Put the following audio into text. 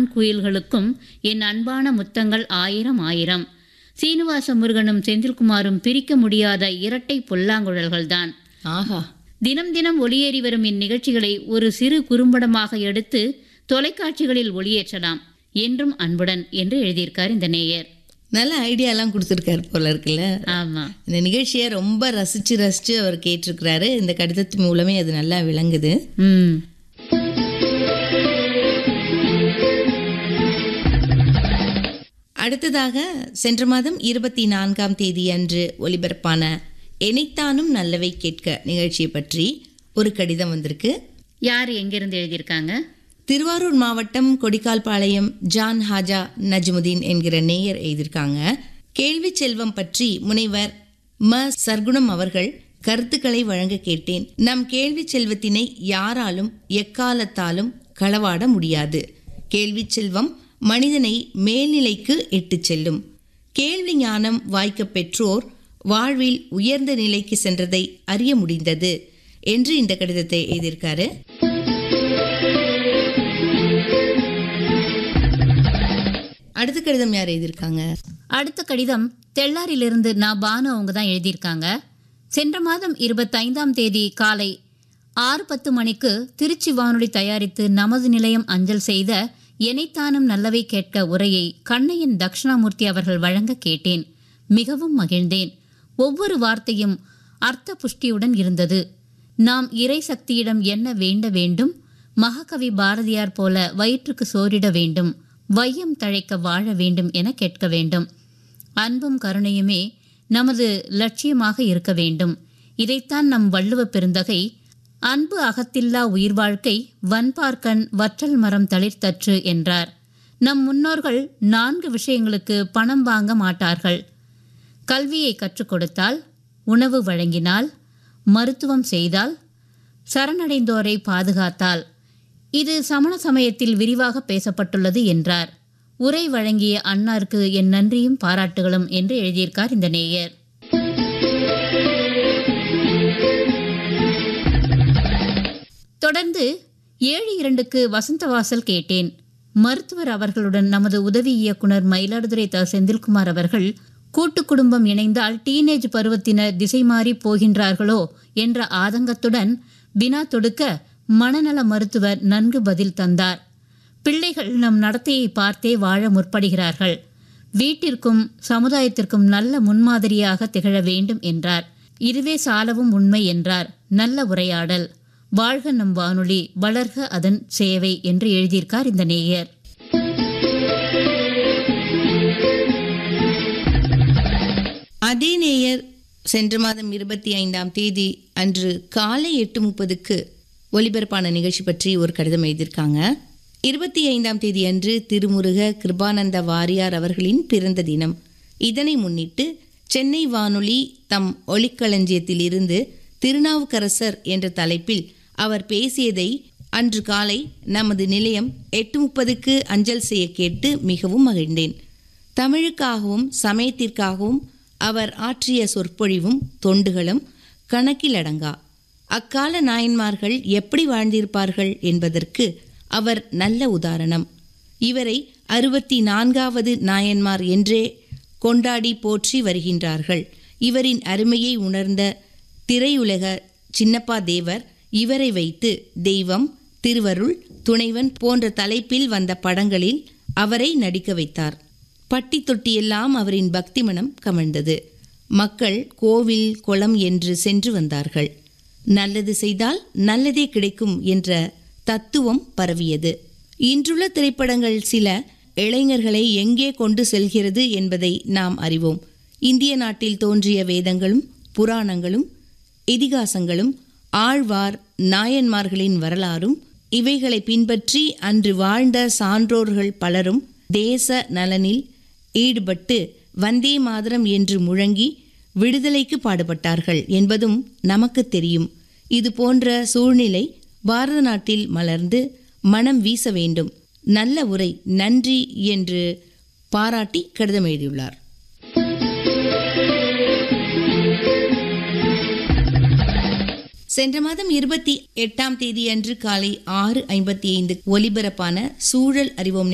ஆண் குயில்களுக்கும் என் அன்பான முத்தங்கள் ஆயிரம் ஆயிரம் சீனிவாச முருகனும் செந்தில்குமாரும் பிரிக்க முடியாத இரட்டை புல்லாங்குழல்கள்தான் ஆஹா தினம் தினம் ஒளியேறி வரும் இந்நிகழ்ச்சிகளை ஒரு சிறு குறும்படமாக எடுத்து தொலைக்காட்சிகளில் ஒளியேற்றலாம் என்றும் அன்புடன் என்று எழுதியிருக்கார் இந்த நேயர் நல்ல ஐடியாலாம் கொடுத்துருக்காரு போல இருக்குல்ல ஆமா இந்த நிகழ்ச்சியை ரொம்ப ரசிச்சு ரசிச்சு அவர் கேட்டிருக்கிறாரு இந்த கடிதத்து மூலமே அது நல்லா விளங்குது ம் அடுத்ததாக சென்ற மாதம் இருபத்தி நான்காம் தேதி அன்று ஒலிபரப்பான எனைத்தானும் நல்லவை கேட்க நிகழ்ச்சியை பற்றி ஒரு கடிதம் வந்திருக்கு யார் எங்கிருந்து எழுதியிருக்காங்க திருவாரூர் மாவட்டம் கொடிக்கால்பாளையம் ஜான் ஹாஜா நஜ்முதீன் என்கிற நேயர் எழுதியிருக்காங்க கேள்வி செல்வம் பற்றி முனைவர் ம சர்க்குணம் அவர்கள் கருத்துக்களை வழங்க கேட்டேன் நம் கேள்வி செல்வத்தினை யாராலும் எக்காலத்தாலும் களவாட முடியாது கேள்வி செல்வம் மனிதனை மேல்நிலைக்கு இட்டுச் செல்லும் கேள்வி ஞானம் வாய்க்க பெற்றோர் வாழ்வில் உயர்ந்த நிலைக்கு சென்றதை அறிய முடிந்தது என்று இந்த கடிதத்தை எழுதியிருக்காரு அடுத்த கடிதம் யார் எழுதியிருக்காங்க அடுத்த கடிதம் தெள்ளாரிலிருந்து நான் பானு அவங்க தான் எழுதியிருக்காங்க சென்ற மாதம் இருபத்தைந்தாம் தேதி காலை ஆறு பத்து மணிக்கு திருச்சி வானொலி தயாரித்து நமது நிலையம் அஞ்சல் செய்த எனைத்தானும் நல்லவை கேட்க உரையை கண்ணையன் தக்ஷணாமூர்த்தி அவர்கள் வழங்க கேட்டேன் மிகவும் மகிழ்ந்தேன் ஒவ்வொரு வார்த்தையும் அர்த்த புஷ்டியுடன் இருந்தது நாம் இறை சக்தியிடம் என்ன வேண்ட வேண்டும் மகாகவி பாரதியார் போல வயிற்றுக்கு சோறிட வேண்டும் வையம் தழைக்க வாழ வேண்டும் என கேட்க வேண்டும் அன்பும் கருணையுமே நமது லட்சியமாக இருக்க வேண்டும் இதைத்தான் நம் வள்ளுவ பெருந்தகை அன்பு அகத்தில்லா உயிர் வாழ்க்கை வன்பார்க்கன் வற்றல் மரம் தளிர்த்தற்று என்றார் நம் முன்னோர்கள் நான்கு விஷயங்களுக்கு பணம் வாங்க மாட்டார்கள் கல்வியை கற்றுக் கொடுத்தால் உணவு வழங்கினால் மருத்துவம் செய்தால் சரணடைந்தோரை பாதுகாத்தால் இது சமண சமயத்தில் விரிவாக பேசப்பட்டுள்ளது என்றார் உரை வழங்கிய அன்னாருக்கு என் நன்றியும் பாராட்டுகளும் என்று எழுதியிருக்கார் இந்த நேயர் தொடர்ந்து ஏழு இரண்டுக்கு வசந்தவாசல் கேட்டேன் மருத்துவர் அவர்களுடன் நமது உதவி இயக்குனர் மயிலாடுதுறை த செந்தில்குமார் அவர்கள் கூட்டு குடும்பம் இணைந்தால் டீனேஜ் பருவத்தினர் திசை மாறி போகின்றார்களோ என்ற ஆதங்கத்துடன் வினா தொடுக்க மனநல மருத்துவர் நன்கு பதில் தந்தார் பிள்ளைகள் நம் நடத்தையை பார்த்தே வாழ முற்படுகிறார்கள் வீட்டிற்கும் சமுதாயத்திற்கும் நல்ல முன்மாதிரியாக திகழ வேண்டும் என்றார் இதுவே சாலவும் உண்மை என்றார் நல்ல உரையாடல் வாழ்க நம் வானொலி வளர்க அதன் சேவை என்று எழுதியிருக்கார் இந்த நேயர் அதே நேயர் சென்ற மாதம் இருபத்தி ஐந்தாம் தேதி அன்று காலை எட்டு முப்பதுக்கு ஒலிபரப்பான நிகழ்ச்சி பற்றி ஒரு கடிதம் எழுதியிருக்காங்க இருபத்தி ஐந்தாம் தேதி அன்று திருமுருக கிருபானந்த வாரியார் அவர்களின் பிறந்த தினம் இதனை முன்னிட்டு சென்னை வானொலி தம் ஒளிக்களஞ்சியத்தில் இருந்து திருநாவுக்கரசர் என்ற தலைப்பில் அவர் பேசியதை அன்று காலை நமது நிலையம் எட்டு முப்பதுக்கு அஞ்சல் செய்ய கேட்டு மிகவும் மகிழ்ந்தேன் தமிழுக்காகவும் சமயத்திற்காகவும் அவர் ஆற்றிய சொற்பொழிவும் தொண்டுகளும் கணக்கிலடங்கா அக்கால நாயன்மார்கள் எப்படி வாழ்ந்திருப்பார்கள் என்பதற்கு அவர் நல்ல உதாரணம் இவரை அறுபத்தி நான்காவது நாயன்மார் என்றே கொண்டாடி போற்றி வருகின்றார்கள் இவரின் அருமையை உணர்ந்த திரையுலக சின்னப்பா தேவர் இவரை வைத்து தெய்வம் திருவருள் துணைவன் போன்ற தலைப்பில் வந்த படங்களில் அவரை நடிக்க வைத்தார் பட்டி தொட்டியெல்லாம் அவரின் பக்தி மனம் கமழ்ந்தது மக்கள் கோவில் குளம் என்று சென்று வந்தார்கள் நல்லது செய்தால் நல்லதே கிடைக்கும் என்ற தத்துவம் பரவியது இன்றுள்ள திரைப்படங்கள் சில இளைஞர்களை எங்கே கொண்டு செல்கிறது என்பதை நாம் அறிவோம் இந்திய நாட்டில் தோன்றிய வேதங்களும் புராணங்களும் இதிகாசங்களும் ஆழ்வார் நாயன்மார்களின் வரலாறும் இவைகளை பின்பற்றி அன்று வாழ்ந்த சான்றோர்கள் பலரும் தேச நலனில் ஈடுபட்டு வந்தே மாதரம் என்று முழங்கி விடுதலைக்கு பாடுபட்டார்கள் என்பதும் நமக்கு தெரியும் இது போன்ற சூழ்நிலை பாரத நாட்டில் மலர்ந்து மனம் வீச வேண்டும் நல்ல உரை நன்றி என்று பாராட்டி கடிதம் எழுதியுள்ளார் சென்ற மாதம் இருபத்தி எட்டாம் தேதி அன்று காலை ஆறு ஐம்பத்தி ஐந்து ஒலிபரப்பான சூழல் அறிவோம்